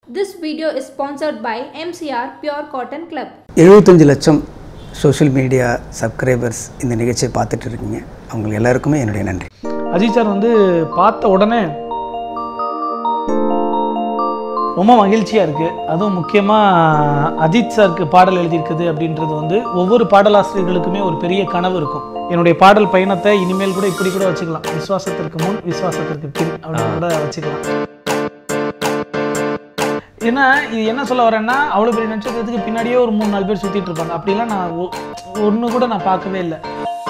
This video is sponsored by MCR Pure Cotton Club. எழுபத்தஞ்சு லட்சம் social media subscribers இந்த நிகழ்ச்சியை பார்த்துட்டு இருக்கீங்க அவங்க எல்லாருக்குமே என்னுடைய நன்றி அஜித் சார் வந்து பார்த்த உடனே ரொம்ப மகிழ்ச்சியாக இருக்குது அதுவும் முக்கியமாக அஜித் சாருக்கு பாடல் எழுதியிருக்குது அப்படின்றது வந்து ஒவ்வொரு பாடலாசிரியர்களுக்குமே ஒரு பெரிய கனவு இருக்கும் என்னுடைய பாடல் பயணத்தை இனிமேல் கூட இப்படி கூட வச்சுக்கலாம் விசுவாசத்திற்கு முன் விசுவாசத்திற்கு பின் அப்படின்னு கூட வச்சுக்கலாம் ஏன்னா இது என்ன சொல்ல வரேன்னா அவ்வளோ பெரிய நட்சத்திரத்துக்கு பின்னாடியே ஒரு மூணு நாலு பேர் சுற்றிட்டு இருப்பாங்க அப்படிலாம் நான் ஒன்று கூட நான் பார்க்கவே இல்லை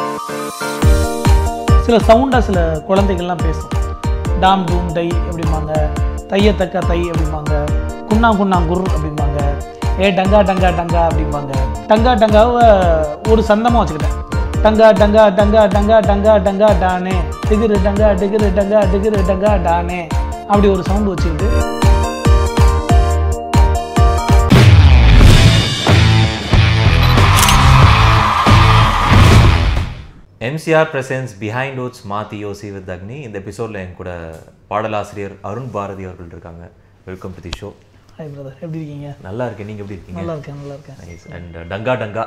சில சவுண்டாக சில குழந்தைகள்லாம் பேசும் டாம் டூம் டை அப்படிம்பாங்க தையத்தக்க தை அப்படிம்பாங்க குன்னா குன்னா குர் அப்படிம்பாங்க ஏ டங்கா டங்கா டங்கா அப்படிம்பாங்க டங்கா டங்காவை ஒரு சந்தமாக வச்சுக்கிட்டேன் டங்கா டங்கா டங்கா டங்கா டங்கா டங்கா டானே டிகிரு டங்கா டிகிரு டங்கா டிகிரு டங்கா டானே அப்படி ஒரு சவுண்டு வச்சுக்கிட்டு எம்சிஆர் பிரசன்ஸ் பிஹைண்ட் ஓட்ஸ் மாத்தி யோசி வித் அக்னி இந்த எபிசோடில் என் கூட பாடலாசிரியர் அருண் பாரதி அவர்கள் இருக்காங்க welcome to the show hi brother எப்படி இருக்கீங்க நல்லா இருக்கேன் நீங்கள் எப்படி இருக்கீங்க நல்லா இருக்கேன் நல்லா இருக்கேன் நைஸ் அண்ட் டங்கா டங்கா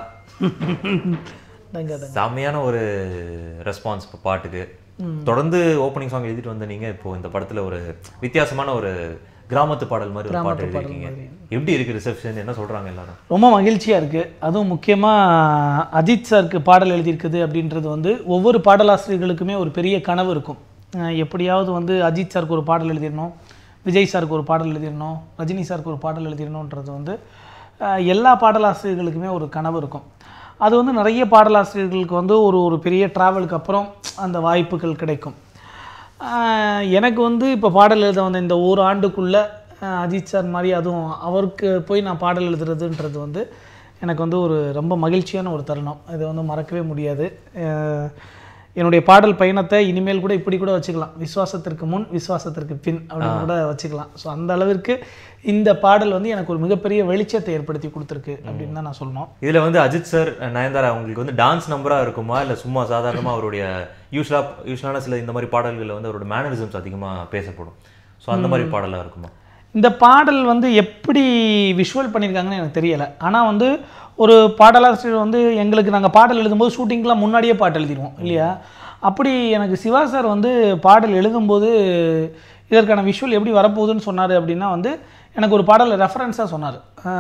டங்கா டங்கா செம்மையான ஒரு ரெஸ்பான்ஸ் இப்போ பாட்டுக்கு தொடர்ந்து ஓப்பனிங் சாங் எழுதிட்டு வந்த நீங்க இப்போ இந்த படத்துல ஒரு வித்தியாசமான ஒரு கிராமத்து பாடல் மாதிரி ஒரு பாட்டு எழுதிருக்கீங்க எப்படி இருக்கு ரிசப்ஷன் என்ன சொல்றாங்க எல்லாரும் ரொம்ப மகிழ்ச்சியாக இருக்குது அதுவும் முக்கியமாக அஜித் சாருக்கு பாடல் எழுதியிருக்குது அப்படின்றது வந்து ஒவ்வொரு பாடலாசிரியர்களுக்குமே ஒரு பெரிய கனவு இருக்கும் அஹ் எப்படியாவது வந்து அஜித் சாருக்கு ஒரு பாடல் எழுதிடணும் விஜய் சாருக்கு ஒரு பாடல் எழுதிடணும் ரஜினி சாருக்கு ஒரு பாடல் எழுதிடணுன்றது வந்து அஹ் எல்லா பாடலாசிரியர்களுக்குமே ஒரு கனவு இருக்கும் அது வந்து நிறைய பாடலாசிரியர்களுக்கு வந்து ஒரு ஒரு பெரிய ட்ராவலுக்கு அப்புறம் அந்த வாய்ப்புகள் கிடைக்கும் ஆஹ் எனக்கு வந்து இப்போ பாடல் எழுத வந்த இந்த ஒரு ஆண்டுக்குள்ளே அஜித் சார் மாதிரி அதுவும் அவருக்கு போய் நான் பாடல் எழுதுறதுன்றது வந்து எனக்கு வந்து ஒரு ரொம்ப மகிழ்ச்சியான ஒரு தருணம் இது வந்து மறக்கவே முடியாது ஆஹ் என்னுடைய பாடல் பயணத்தை இனிமேல் கூட இப்படி கூட வச்சுக்கலாம் விசுவாசத்திற்கு முன் விசுவாசத்திற்கு பின் அப்படின்னு கூட வச்சுக்கலாம் ஸோ அந்த அளவிற்கு இந்த பாடல் வந்து எனக்கு ஒரு மிகப்பெரிய வெளிச்சத்தை ஏற்படுத்தி கொடுத்துருக்கு அப்படின்னு தான் நான் சொல்லணும் இதுல வந்து அஜித் சார் நயன்தாரா அவங்களுக்கு வந்து டான்ஸ் நம்பரா இருக்குமா இல்ல சும்மா சாதாரணமா அவருடைய யூஸ்வலா யூஸ்வலான சில இந்த மாதிரி பாடல்கள்ல வந்து அவரோட மேனரிசம்ஸ் அதிகமா பேசப்படும் ஸோ அந்த மாதிரி பாடலா இருக்குமா இந்த பாடல் வந்து எப்படி விஷுவல் பண்ணியிருக்காங்கன்னு எனக்கு தெரியலை ஆனால் வந்து ஒரு பாடலாசிரியர் வந்து எங்களுக்கு நாங்கள் பாடல் எழுதும்போது ஷூட்டிங்க்கெலாம் முன்னாடியே பாட்டு எழுதிடுவோம் இல்லையா அப்படி எனக்கு சிவா சார் வந்து பாடல் எழுதும்போது இதற்கான விஷுவல் எப்படி வரப்போகுதுன்னு சொன்னார் அப்படின்னா வந்து எனக்கு ஒரு பாடல் ரெஃபரன்ஸாக சொன்னார்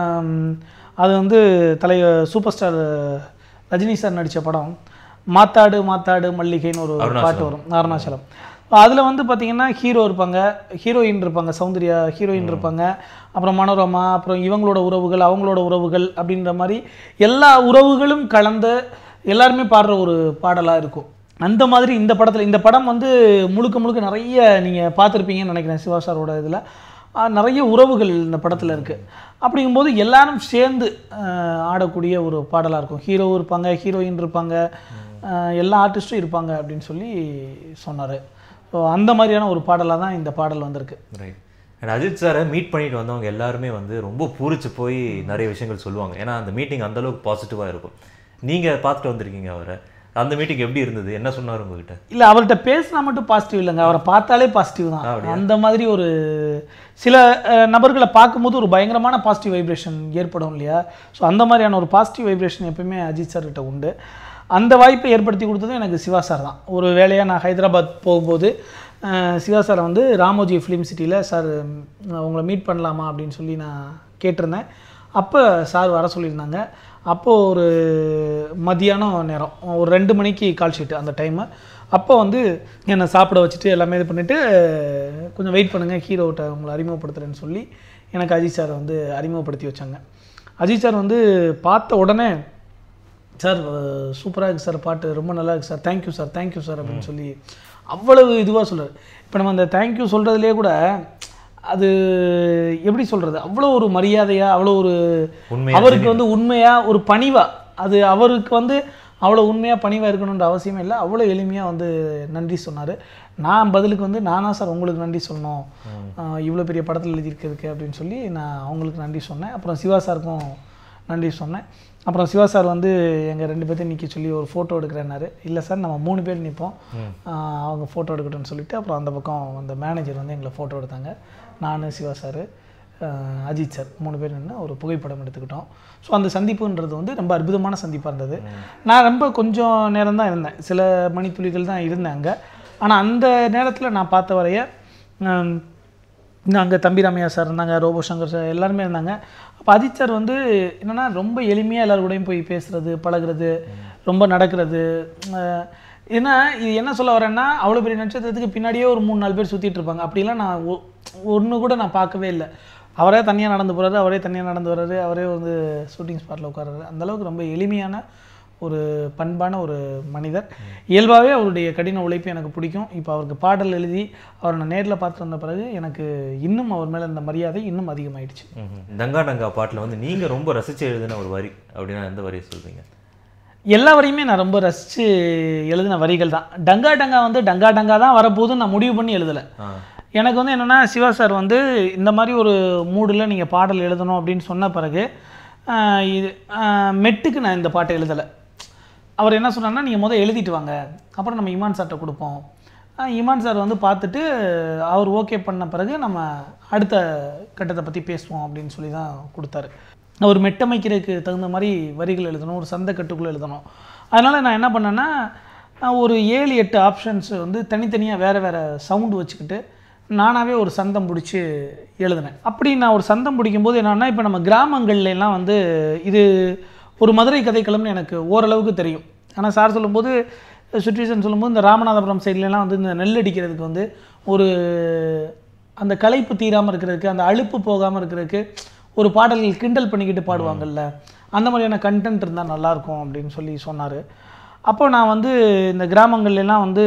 அது வந்து தலை சூப்பர் ஸ்டார் ரஜினி சார் நடித்த படம் மாத்தாடு மாத்தாடு மல்லிகைன்னு ஒரு பாட்டு வரும் அருணாச்சலம் அதில் வந்து பார்த்தீங்கன்னா ஹீரோ இருப்பாங்க ஹீரோயின் இருப்பாங்க சௌந்தர்யா ஹீரோயின் இருப்பாங்க அப்புறம் மனோரமா அப்புறம் இவங்களோட உறவுகள் அவங்களோட உறவுகள் அப்படின்ற மாதிரி எல்லா உறவுகளும் கலந்த எல்லாருமே பாடுற ஒரு பாடலாக இருக்கும் அந்த மாதிரி இந்த படத்தில் இந்த படம் வந்து முழுக்க முழுக்க நிறைய நீங்கள் பார்த்துருப்பீங்கன்னு நினைக்கிறேன் சிவா சாரோட இதில் நிறைய உறவுகள் இந்த படத்தில் இருக்குது அப்படிங்கும்போது எல்லாரும் சேர்ந்து ஆஹ், ஆடக்கூடிய ஒரு பாடலாக இருக்கும் ஹீரோ இருப்பாங்க ஹீரோயின் இருப்பாங்க ஆஹ், எல்லா ஆர்டிஸ்ட்டும் இருப்பாங்க அப்படின்னு சொல்லி சொன்னார் ஸோ அந்த மாதிரியான ஒரு பாடலாக தான் இந்த பாடல் வந்திருக்கு ரைட் அண்ட் அஜித் சாரை மீட் பண்ணிட்டு வந்தவங்க எல்லாருமே வந்து ரொம்ப பூரிச்சு போய் நிறைய விஷயங்கள் சொல்லுவாங்க ஏன்னா அந்த மீட்டிங் அந்த அளவுக்கு பாசிட்டிவா இருக்கும் நீங்க பார்த்துட்டு வந்திருக்கீங்க அவரை அந்த மீட்டிங் எப்படி இருந்தது என்ன சொன்னார் உங்ககிட்ட இல்லை அவர்கிட்ட பேசினா மட்டும் பாசிட்டிவ் இல்லைங்க அவரை பார்த்தாலே பாசிட்டிவ் தான் அந்த மாதிரி ஒரு சில அஹ், நபர்களை பார்க்கும்போது ஒரு பயங்கரமான பாசிட்டிவ் வைப்ரேஷன் ஏற்படும் இல்லையா ஸோ அந்த மாதிரியான ஒரு பாசிட்டிவ் வைப்ரேஷன் எப்பவுமே அஜித் சார் கிட்ட உண்டு அந்த வாய்ப்பை ஏற்படுத்தி கொடுத்ததும் எனக்கு சிவா சார் தான் ஒரு வேலையாக நான் ஹைதராபாத் போகும்போது அஹ், சிவா சாரை வந்து ராமோஜி ஃபிலிம் சிட்டியில் சார் ம், உங்களை மீட் பண்ணலாமா அப்படின்னு சொல்லி நான் கேட்டிருந்தேன் அப்போ சார் வர சொல்லியிருந்தாங்க அப்போது ஒரு மதியானம் நேரம் ஒரு ரெண்டு மணிக்கு கால் ஷீட்டு அந்த டைமு அப்போ வந்து என்னை சாப்பிட வச்சுட்டு எல்லாமே இது பண்ணிவிட்டு கொஞ்சம் வெயிட் பண்ணுங்கள் ஹீரோட்ட உங்களை அறிமுகப்படுத்துகிறேன்னு சொல்லி எனக்கு அஜித் சார் வந்து அறிமுகப்படுத்தி வச்சாங்க அஜித் சார் வந்து பார்த்த உடனே சார் சூப்பராக இருக்குது சார் பாட்டு ரொம்ப நல்லா இருக்குது sir thank you sir thank you sir அப்படின்னு சொல்லி அவ்வளவு இதுவாக சொல்றாரு இப்போ நம்ம அந்த தேங்க்யூ சொல்கிறதுலே கூட அது எப்படி சொல்கிறது அவ்வளோ ஒரு மரியாதையாக அவ்வளோ ஒரு உண்மையா அவருக்கு வந்து உண்மையாக ஒரு பணிவாக அது அவருக்கு வந்து அவ்வளோ உண்மையாக பணிவாக இருக்கணுன்ற அவசியமே இல்லை அவ்வளோ எளிமையாக வந்து நன்றி சொன்னார் நான் பதிலுக்கு வந்து நானா சார் உங்களுக்கு நன்றி சொல்லணும் இவ்வளோ பெரிய படத்தில் எழுதியிருக்கிறதுக்கு அப்படின்னு சொல்லி நான் அவங்களுக்கு நன்றி சொன்னேன் அப்புறம் சிவா சாருக்கும் நன்றி சொன்னேன் அப்புறம் சிவா சார் வந்து எங்கள் ரெண்டு பேர்த்தையும் நிற்க சொல்லி ஒரு ஃபோட்டோ எடுக்கிறேன்னாரு இல்லை சார் நம்ம மூணு பேர் நிற்போம் ஆஹ் அவங்க ஃபோட்டோ எடுக்கட்டும்னு சொல்லிட்டு அப்புறம் அந்த பக்கம் அந்த மேனேஜர் வந்து எங்களை ஃபோட்டோ எடுத்தாங்க நான் சிவா சார் அஹ், அஜித் சார் மூணு பேர் நின்று ஒரு புகைப்படம் எடுத்துக்கிட்டோம் ஸோ அந்த சந்திப்புன்றது வந்து ரொம்ப அற்புதமான சந்திப்பாக இருந்தது நான் ரொம்ப கொஞ்சம் நேரம் தான் இருந்தேன் சில மணித்துளிகள் தான் இருந்தேன் அங்கே ஆனால் அந்த நேரத்தில் நான் பார்த்த வரைய ஹம், இன்னும் அங்கே தம்பி ராமையா சார் இருந்தாங்க ரோபோ சங்கர் சார் எல்லாருமே இருந்தாங்க அப்போ அஜித் சார் வந்து என்னென்னா ரொம்ப எளிமையாக எல்லார் கூடயும் போய் பேசுறது பழகுறது ரொம்ப நடக்கிறது அஹ் ஏன்னா இது என்ன சொல்ல வரேன்னா அவ்வளோ பெரிய நட்சத்திரத்துக்கு பின்னாடியே ஒரு மூணு நாலு பேர் சுற்றிட்டு இருப்பாங்க அப்படிலாம் நான் ஒன்று கூட நான் பார்க்கவே இல்லை அவரே தனியாக நடந்து போகிறாரு அவரே தனியாக நடந்து வர்றாரு அவரே வந்து ஷூட்டிங் ஸ்பாட்டில் உட்கார்றாரு அந்த அளவுக்கு ரொம்ப எளிமையான ஒரு பண்பான ஒரு மனிதர் இயல்பாகவே அவருடைய கடின உழைப்பு எனக்கு பிடிக்கும் இப்போ அவருக்கு பாடல் எழுதி அவரை நான் நேரில் பார்த்து வந்த பிறகு எனக்கு இன்னும் அவர் மேலே இந்த மரியாதை இன்னும் அதிகமாயிடுச்சு ம்ஹும். டங்கா டங்கா பாட்டுல வந்து நீங்க ரொம்ப ரசிச்சு எழுதின ஒரு வரி அப்படின்னா எந்த வரியை சொல்றீங்க எல்லா வரியுமே நான் ரொம்ப ரசித்து எழுதின வரிகள் தான் டங்கா டங்கா வந்து டங்கா டங்கா தான் வரப்போகுதுன்னு நான் முடிவு பண்ணி எழுதலை ஆ எனக்கு வந்து என்னென்னா சிவா சார் வந்து இந்த மாதிரி ஒரு மூடில் நீங்கள் பாடல் எழுதணும் அப்படின்னு சொன்ன பிறகு ஆஹ் இது ஆஹ் மெட்டுக்கு நான் இந்த பாட்டை எழுதலை அவர் என்ன சொன்னார்னா நீங்கள் முதல் எழுதிட்டு வாங்க அப்புறம் நம்ம இமான் சார்கிட்ட கொடுப்போம் ஆஹ் இமான் சார் வந்து பார்த்துட்டு அவர் ஓகே பண்ண பிறகு நம்ம அடுத்த கட்டத்தை பற்றி பேசுவோம் அப்படின்னு சொல்லி தான் கொடுத்தாரு ஒரு மெட்டமைக்கிறதுக்கு தகுந்த மாதிரி வரிகள் எழுதணும் ஒரு சந்த கட்டுக்குள்ளே எழுதணும் அதனால் நான் என்ன பண்ணேன்னா நான் ஒரு ஏழு எட்டு ஆப்ஷன்ஸ் வந்து தனித்தனியாக வேறு வேறு சவுண்டு வச்சுக்கிட்டு நானாகவே ஒரு சந்தம் பிடிச்சி எழுதினேன் அப்படி நான் ஒரு சந்தம் பிடிக்கும்போது என்னன்னா இப்போ நம்ம கிராமங்கள்ல எல்லாம் வந்து இது ஒரு மதுரை கதைக்களம்னு எனக்கு ஓரளவுக்கு தெரியும் ஆனால் சார் சொல்லும்போது சுச்சுவேஷன் சொல்லும்போது இந்த ராமநாதபுரம் சைட்லலாம் வந்து இந்த நெல் அடிக்கிறதுக்கு வந்து ஒரு அந்த களைப்பு தீராமல் இருக்கிறதுக்கு அந்த அலுப்பு போகாமல் இருக்கிறதுக்கு ஒரு பாடல்கள் கிண்டல் பண்ணிக்கிட்டு பாடுவாங்கல்ல அந்த மாதிரியான கண்டென்ட் இருந்தால் நல்லாயிருக்கும் அப்படின்னு சொல்லி சொன்னார் அப்போ நான் வந்து இந்த கிராமங்கள்ல எல்லாம் வந்து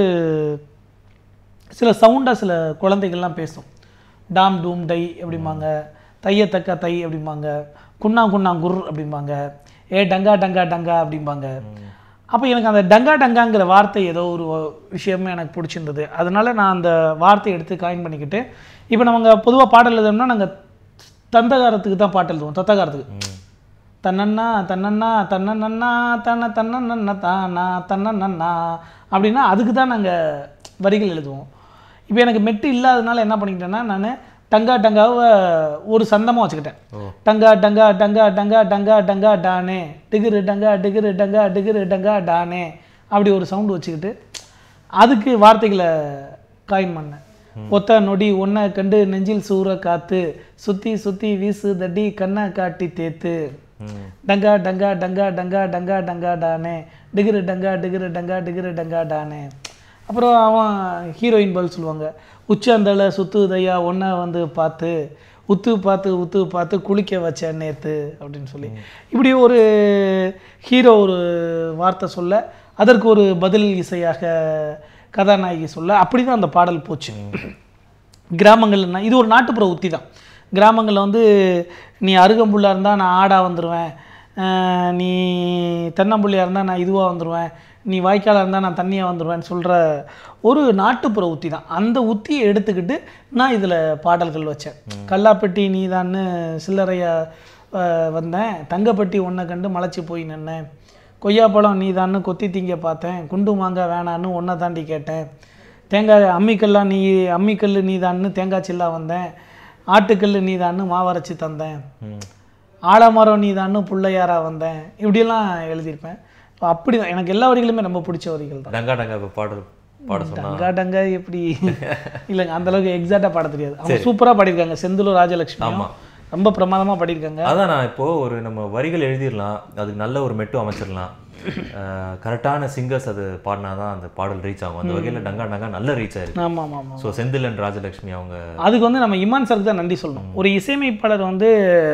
சில சவுண்டாக சில குழந்தைகள்லாம் பேசும் டாம் டூம் டை அப்படிம்பாங்க தைய தக்கா தை அப்படிம்பாங்க குன்னா குன்னா குர் அப்படிம்பாங்க ஏ டங்கா டங்கா டங்கா அப்படிம்பாங்க அப்போ எனக்கு அந்த டங்கா டங்காங்கிற வார்த்தை ஏதோ ஒரு விஷயமே எனக்கு பிடிச்சிருந்தது அதனால நான் அந்த வார்த்தையை எடுத்து காயின் பண்ணிக்கிட்டு இப்போ நம்ம பொதுவாக பாடல் எழுதணும்னா நாங்கள் தந்தகாரத்துக்கு தான் பாட்டு எழுதுவோம் தத்தகாரத்துக்கு தன்னண்ணா தன்னண்ணா தன்னண்ணா தன்ன தன்னண்ணா தானா தன்னண்ணா அப்படின்னா அதுக்கு தான் நாங்கள் வரிகள் எழுதுவோம் இப்போ எனக்கு மெட்டு இல்லாததுனால என்ன பண்ணிக்கிட்டேன்னா நான் டங்கா டங்காவை ஒரு சந்தமாக வச்சுக்கிட்டேன் டங்கா டங்கா டங்கா டங்கா டங்கா டங்கா டானே டிகிரு டங்கா டிகிரு டங்கா டிகிரு டங்கா டானே அப்படி ஒரு சவுண்டு வச்சுக்கிட்டு அதுக்கு வார்த்தைகளை காயின் பண்ணேன் ஒத்த நொடி ஒன்றை கண்டு நெஞ்சில் சூற காத்து சுத்தி சுத்தி வீசு தடி கண்ணை காட்டி தேத்து ம் டங்கா டங்கா டங்கா டங்கா டங்கா டங்கா டானே டிகிரு டங்கா டிகிரு டங்கா டிகிரு டங்கா டானே அப்புறம் அவன் ஹீரோயின் பதில் சொல்லுவாங்க உச்சாந்தல சுத்துதையா ஒன்றை வந்து பார்த்து உத்து பார்த்து உத்து பார்த்து குளிக்க வச்சேன் நேத்து அப்படின்னு சொல்லி இப்படி ஒரு ஹீரோ ஒரு வார்த்தை சொல்ல அதற்கு ஒரு பதில் இசையாக கதாநாயகி சொல்ல அப்படி தான் அந்த பாடல் போச்சு கிராமங்கள்னா இது ஒரு நாட்டுப்புற உத்தி தான் கிராமங்களில் வந்து நீ அருகம்புல்லாக இருந்தால் நான் ஆடாக வந்துடுவேன் அஹ் நீ தென்னம்புள்ளியாக இருந்தால் நான் இதுவாக வந்துடுவேன் நீ வாய்க்காலாக இருந்தால் நான் தண்ணியாக வந்துடுவேன்னு சொல்கிற ஒரு நாட்டுப்புற உத்தி தான் அந்த உத்தியை எடுத்துக்கிட்டு நான் இதில் பாடல்கள் வச்சேன் கல்லாப்பட்டி நீதான்னு சில்லறையா அஹ், வந்தேன் தங்கப்பட்டி ஒன்றை கண்டு மலைச்சி போய் நின்னேன் கொய்யாப்பழம் நீதான்னு கொத்தி திங்க பார்த்தேன் குண்டு மாங்காய் வேணான்னு ஒன்றை தாண்டி கேட்டேன் தேங்காய் அம்மிக்கல்லாம் நீ அம்மிக்கல் நீதான்னு தேங்காய் சில்லா வந்தேன் ஆட்டுக்கல் நீதான்னு மாவரைச்சி தந்தேன் ம் ஆலமரம் நீதான்னு பிள்ளையாரா வந்தேன் இப்படியெல்லாம் எழுதியிருப்பேன் அப்படி தான் எனக்கு எல்லா வரிகளுமே ரொம்ப பிடிச்ச வரிகள் தான் டங்கா டங்கா இப்போ பாடல் பாட சொன்னா டங்கா டங்கா எப்படி இல்லைங்க அந்த அளவுக்கு எக்ஸாக்டாக பாட தெரியாது அவங்க சூப்பராக பாடியிருக்காங்க செந்திலூர் ராஜலட்சுமி ஆமா. ரொம்ப பிரமாதமாக பாடியிருக்காங்க அதான் நான் இப்போ ஒரு நம்ம வரிகள் எழுதிடலாம் அதுக்கு நல்ல ஒரு மெட்டு அமைச்சிடலாம் கரெக்டான சிங்கர்ஸ் அது பாடினாதான் அந்த பாடல் ரீச் ஆகும் அந்த வகையில் டங்கா டங்கா நல்ல ரீச் ஆயிருக்கு ஆமாம் ஆமாம் ஆமாம் ஸோ செந்திலன் ராஜலட்சுமி அவங்க அதுக்கு வந்து நம்ம இமான் சாருக்கு தான் நன்றி சொல்லணும் ஒரு இசையமைப்பாளர் வந்து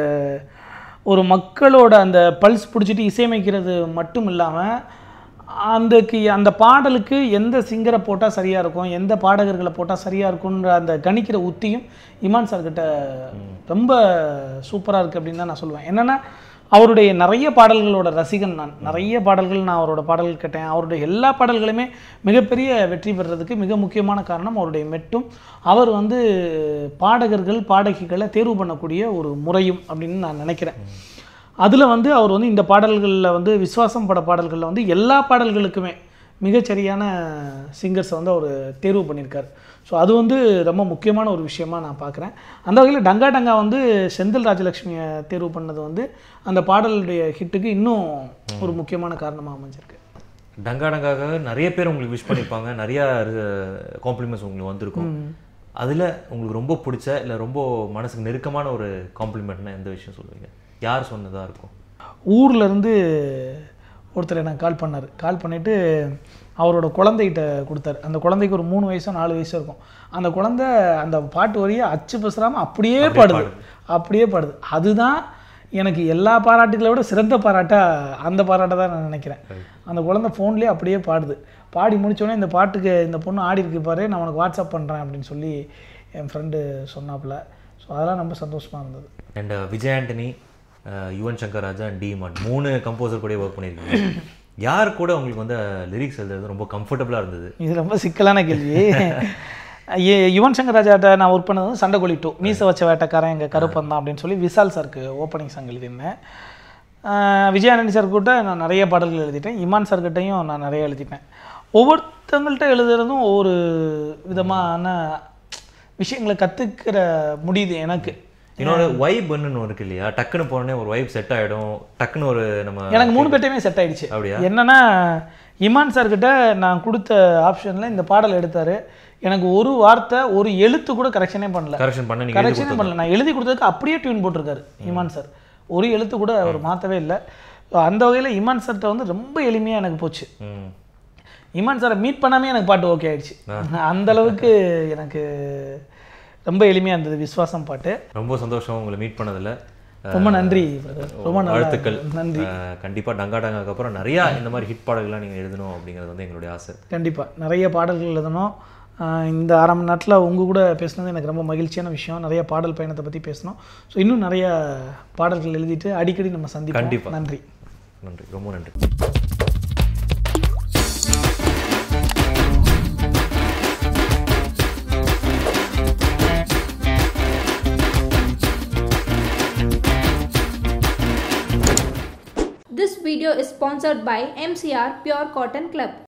ஒரு மக்களோட அந்த பல்ஸ் பிடிச்சிட்டு இசையமைக்கிறது மட்டும் இல்லாமல் அந்தக்கு அந்த பாடலுக்கு எந்த சிங்கரை போட்டால் சரியாக இருக்கும் எந்த பாடகர்களை போட்டால் சரியாக இருக்கும்ன்ற அந்த கணிக்கிற உத்தியும் இமான் சார்கிட்ட ரொம்ப சூப்பராக இருக்குது அப்படின்னு தான் நான் சொல்லுவேன் என்னென்னா அவருடைய நிறைய பாடல்களோட ரசிகன் நான் நிறைய பாடல்கள் நான் அவரோட பாடல்கள் கேட்டேன் அவருடைய எல்லா பாடல்களுமே மிகப்பெரிய வெற்றி பெறுறதுக்கு மிக முக்கியமான காரணம் அவருடைய மெட்டும் அவர் வந்து பாடகர்கள் பாடகிகளை தேர்வு பண்ணக்கூடிய ஒரு முறையும் அப்படின்னு நான் நினைக்கிறேன் அதில் வந்து அவர் வந்து இந்த பாடல்களில் வந்து விஸ்வாசம் பட பாடல்களில் வந்து எல்லா பாடல்களுக்குமே மிகச்சரியான சிங்கர்ஸை வந்து அவர் தேர்வு பண்ணியிருக்கார் ஸோ அது வந்து ரொம்ப முக்கியமான ஒரு விஷயமா நான் பார்க்குறேன் அந்த வகையில் டங்கா டங்கா வந்து செந்தில் ராஜலக்ஷ்மியை தேர்வு பண்ணது வந்து அந்த பாடலுடைய ஹிட்டுக்கு இன்னும் ஒரு முக்கியமான காரணமாக அமைஞ்சிருக்கு டங்கா டங்காக நிறைய பேர் உங்களுக்கு விஷ் பண்ணியிருப்பாங்க நிறைய காம்ப்ளிமெண்ட்ஸ் உங்களுக்கு வந்திருக்கும் அதுல உங்களுக்கு ரொம்ப பிடிச்ச இல்ல ரொம்ப மனசுக்கு நெருக்கமான ஒரு காம்ப்ளிமெண்ட்னா எந்த விஷயம் சொல்லுவீங்க யார் சொன்னதா இருக்கும் ஊர்ல இருந்து ஒருத்தர் எனக்கு கால் பண்ணார் கால் பண்ணிவிட்டு அவரோட குழந்தைகிட்ட கொடுத்தாரு அந்த குழந்தைக்கு ஒரு மூணு வயசோ நாலு வயசோ இருக்கும் அந்த குழந்தை அந்த பாட்டு வரியை அச்சு பேசுகிறாமல் அப்படியே பாடுது அப்படியே பாடுது அதுதான் எனக்கு எல்லா பாராட்டுகளை விட சிறந்த பாராட்டா அந்த பாராட்டை தான் நான் நினைக்கிறேன் அந்த குழந்தை ஃபோன்லேயே அப்படியே பாடுது பாடி முடிச்சோடனே இந்த பாட்டுக்கு இந்த பொண்ணு ஆடி இருக்கு பாரு நான் உனக்கு வாட்ஸ்அப் பண்ணுறேன் அப்படின்னு சொல்லி என் ஃப்ரெண்டு சொன்னாப்புல ஸோ அதெல்லாம் ரொம்ப சந்தோஷமாக இருந்தது அண்ட் விஜய் ஆண்டனி அஹ், யுவன் சங்கர் ராஜா அண்ட் டி மாட் மூணு கம்போசர் கூட ஒர்க் பண்ணியிருக்கீங்க யார் கூட உங்களுக்கு வந்து லிரிக்ஸ் எழுதுறது ரொம்ப கம்ஃபர்டபுளாக இருந்தது இது ரொம்ப சிக்கலான கேள்வி ஏ- யுவன் சங்கர் ராஜாட்ட நான் ஒர்க் பண்ணது வந்து சண்டைக்கோழி டூ மீச வச்ச வேட்டக்காரன் எங்கள் கருப்பன் தான் அப்படின்னு சொல்லி விசால் சாருக்கு ஓப்பனிங் சாங் எழுதியிருந்தேன் ஆஹ் விஜயானந்தி சார் கிட்ட நான் நிறைய பாடல்கள் எழுதிட்டேன் இமான் சார் கிட்டயும் நான் நிறைய எழுதிட்டேன் ஒவ்வொருத்தங்கள்ட்ட எழுதுறதும் ஒவ்வொரு விதமான விஷயங்களை கற்றுக்கிற முடியுது எனக்கு இன்னொரு வைப்னு ஒன்று இருக்கு இல்லையா டக்குன்னு போனோடனே ஒரு வைப் செட் ஆயிடும் டக்குன்னு ஒரு நம்ம எனக்கு மூணு பேர்ட்டையுமே செட் ஆயிடுச்சு அப்படியா? என்னன்னா இமான் சார் கிட்ட நான் கொடுத்த ஆப்ஷனில் இந்த பாடல் எடுத்தாரு எனக்கு ஒரு வார்த்தை ஒரு எழுத்து கூட கரெக்ஷனே பண்ணல கரெக்ஷன் பண்ண நீங்க எழுதி கரெக்ஷனே பண்ணல நான் எழுதி கொடுத்ததுக்கு அப்படியே டியூன் போட்டிருக்காரு இமான் சார் ஒரு எழுத்து கூட அவர் மாற்றவே இல்லை So, அந்த வகையில் இமான் சார்கிட்ட வந்து ரொம்ப எளிமையாக எனக்கு போச்சு ம் இமான் சாரை மீட் பண்ணாமே எனக்கு பாட்டு ஓகே ஆயிடுச்சு அந்த அளவுக்கு எனக்கு ரொம்ப எளிமையாக இருந்தது விஸ்வாசம் பாட்டு ரொம்ப சந்தோஷம் உங்களை மீட் பண்ணதுல ரொம்ப நன்றி brother. ரொம்ப நல்லா வாழ்த்துக்கள் நன்றி அஹ், கண்டிப்பா டங்கா டங்காக்கு அப்புறம் நிறைய இந்த மாதிரி ஹிட் பாடல்கள்லாம் நீங்க எழுதணும் அப்படிங்கிறது வந்து எங்களுடைய ஆசை கண்டிப்பாக நிறைய பாடல்கள் எழுதணும் ஆஹ் இந்த அரை மணி நேரத்தில் உங்கள் கூட பேசுனது எனக்கு ரொம்ப மகிழ்ச்சியான விஷயம் நிறைய பாடல் பயணத்தை பற்றி பேசணும் ஸோ இன்னும் நிறைய பாடல்கள் எழுதிட்டு அடிக்கடி நம்ம கண்டிப்பா. சந்திப்போம் நன்றி நன்றி ரொம்ப நன்றி This video is sponsored by MCR Pure Cotton Club.